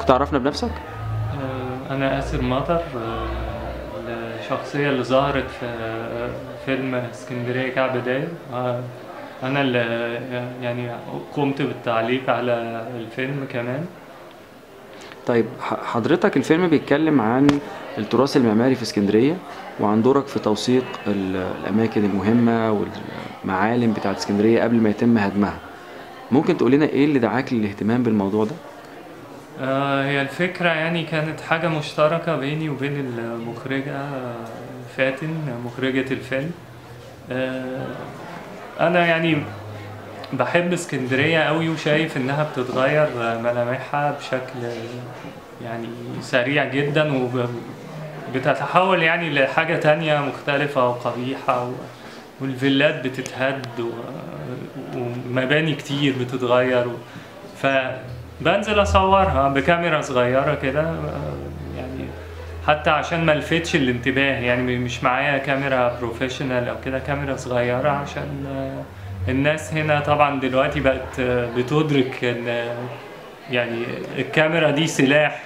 كنت تعرفنا بنفسك آه، أنا آسر مطر آه، الشخصية اللي ظهرت في آه، فيلم اسكندرية كعب داير آه، أنا اللي آه، يعني قمت بالتعليق على الفيلم كمان طيب ح- حضرتك الفيلم بيتكلم عن التراث المعماري في اسكندرية وعن دورك في توثيق ال- الأماكن المهمة والمعالم بتاعت اسكندرية قبل ما يتم هدمها ممكن تقول لنا إيه اللي دعاك للاهتمام بالموضوع ده؟ آه، هي الفكرة يعني كانت حاجة مشتركة بيني وبين المخرجة آه، فاتن مخرجة الفيلم آه، أنا يعني بحب اسكندرية قوي وشايف إنها بتتغير ملامحها بشكل يعني سريع جدا وبتتحول يعني لحاجة تانية مختلفة وقبيحة و- والفيلات بتتهد و- ومباني كتير بتتغير و- فبنزل أصورها بكاميرا صغيرة كده يعني حتى عشان ما الفتش الانتباه يعني مش معايا كاميرا بروفيشنال او كده كاميرا صغيرة عشان آه، الناس هنا طبعا دلوقتي بقت آه، بتدرك ان آه، يعني الكاميرا دي سلاح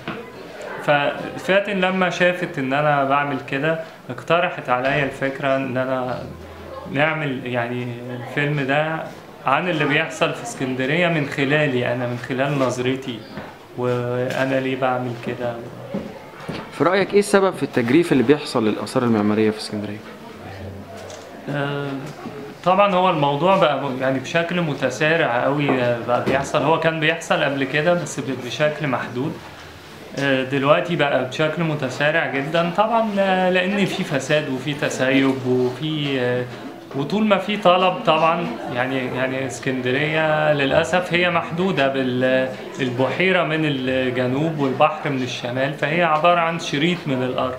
ففاتن لما شافت ان انا بعمل كده اقترحت عليا الفكرة ان انا نعمل يعني الفيلم ده عن اللي بيحصل في اسكندرية من خلالي انا من خلال نظرتي وانا ليه بعمل كده في رأيك إيه السبب في التجريف اللي بيحصل للآثار المعمارية في اسكندرية؟ آه، طبعا هو الموضوع بقى يعني بشكل متسارع قوي بقى بيحصل هو كان بيحصل قبل كده بس ب- بشكل محدود آه، دلوقتي بقى بشكل متسارع جدا طبعا آه، لان في فساد وفي تسيب وفي آه، وطول ما في طلب طبعا يعني يعني اسكندريه للاسف هي محدوده بالبحيره من الجنوب والبحر من الشمال فهي عباره عن شريط من الارض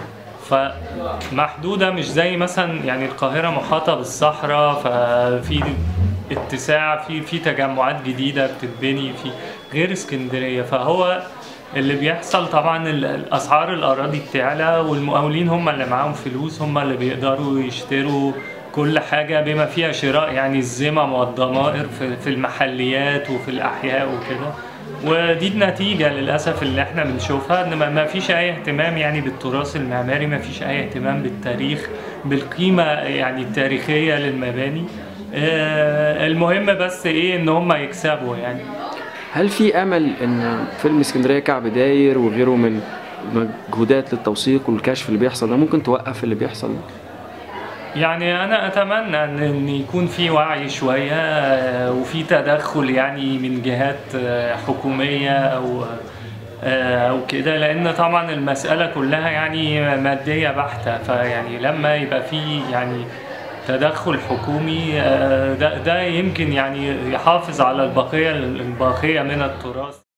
فمحدوده مش زي مثلا يعني القاهره محاطه بالصحراء ففي اتساع في في تجمعات جديده بتتبني في غير اسكندريه فهو اللي بيحصل طبعا ال- الاسعار الاراضي بتعلى والمقاولين هم اللي معاهم فلوس هم اللي بيقدروا يشتروا كل حاجه بما فيها شراء يعني الزمم والضمائر في في المحليات وفي الاحياء وكده ودي النتيجة للأسف اللي احنا بنشوفها ان ما- ما فيش أي اهتمام يعني بالتراث المعماري ما فيش أي اهتمام بالتاريخ بالقيمة يعني التاريخية للمباني آه، المهم بس ايه ان هم يكسبوا يعني هل في أمل إن فيلم اسكندرية كعب داير وغيره من مجهودات للتوثيق والكشف اللي بيحصل ده ممكن توقف اللي بيحصل ده؟ يعني انا اتمنى ان إن يكون في وعي شويه آه، وفي تدخل يعني من جهات آه، حكوميه او آه، او كده لان طبعا المساله كلها يعني ماديه بحته فيعني لما يبقى في يعني تدخل حكومي آه، ده ده يمكن يعني يحافظ على البقيه الباقيه من التراث